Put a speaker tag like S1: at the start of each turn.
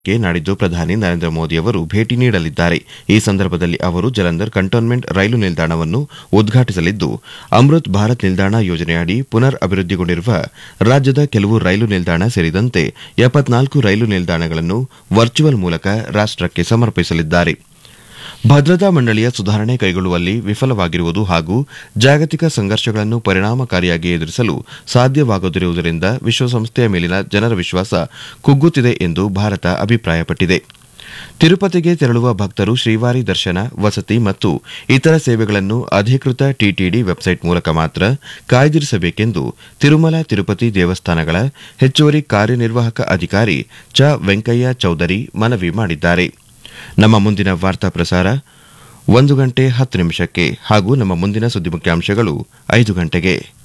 S1: ಗೆ ನಾಡಿದ್ದು ಪ್ರಧಾನಿ ನರೇಂದ್ರ ಮೋದಿ ಅವರು ಭೇಟಿ ನೀಡಲಿದ್ದಾರೆ ಈ ಸಂದರ್ಭದಲ್ಲಿ ಅವರು ಜಲಂಧರ್ ಕಂಟೋನ್ಮೆಂಟ್ ರೈಲು ನಿಲ್ದಾಣವನ್ನು ಉದ್ಘಾಟಿಸಲಿದ್ದು ಅಮೃತ್ ಭಾರತ್ ನಿಲ್ದಾಣ ಯೋಜನೆಯಡಿ ಪುನರ್ ಅಭಿವೃದ್ಧಿಗೊಂಡಿರುವ ರಾಜ್ಯದ ಕೆಲವು ರೈಲು ನಿಲ್ದಾಣ ಸೇರಿದಂತೆ ಎಪ್ಪತ್ನಾಲ್ಕು ರೈಲು ನಿಲ್ದಾಣಗಳನ್ನು ವರ್ಚುವಲ್ ಮೂಲಕ ರಾಷ್ಟಕ್ಕೆ ಸಮರ್ಪಿಸಲಿದ್ದಾರೆ ಭದ್ರತಾ ಮಂಡಳಿಯ ಸುಧಾರಣೆ ಕೈಗೊಳ್ಳುವಲ್ಲಿ ವಿಫಲವಾಗಿರುವುದು ಹಾಗೂ ಜಾಗತಿಕ ಸಂಘರ್ಷಗಳನ್ನು ಪರಿಣಾಮಕಾರಿಯಾಗಿ ಎದುರಿಸಲು ಸಾಧ್ಯವಾಗದಿರುವುದರಿಂದ ವಿಶ್ವಸಂಸ್ಥೆಯ ಮೇಲಿನ ಜನರ ವಿಶ್ವಾಸ ಕುಗ್ಗುತ್ತಿದೆ ಎಂದು ಭಾರತ ಅಭಿಪ್ರಾಯಪಟ್ಟಿದೆ ತಿರುಪತಿಗೆ ತೆರಳುವ ಭಕ್ತರು ಶ್ರೀವಾರಿ ದರ್ಶನ ವಸತಿ ಮತ್ತು ಇತರ ಸೇವೆಗಳನ್ನು ಅಧಿಕೃತ ಟಿಟಿಡಿ ವೆಬ್ಸೈಟ್ ಮೂಲಕ ಮಾತ್ರ ಕಾಯ್ದಿರಿಸಬೇಕೆಂದು ತಿರುಮಲ ತಿರುಪತಿ ದೇವಸ್ಥಾನಗಳ ಹೆಚ್ಚುವರಿ ಕಾರ್ಯನಿರ್ವಾಹಕ ಅಧಿಕಾರಿ ಚ ವೆಂಕಯ್ಯ ಚೌಧರಿ ಮನವಿ ಮಾಡಿದ್ದಾರೆ ನಮ್ಮ ಮುಂದಿನ ವಾರ್ತಾ ಪ್ರಸಾರ ಒಂದು ಗಂಟೆ ಹತ್ತು ನಿಮಿಷಕ್ಕೆ ಹಾಗೂ ನಮ್ಮ ಮುಂದಿನ ಸುದ್ದಿ ಮುಖ್ಯಾಂಶಗಳು ಐದು ಗಂಟೆಗೆ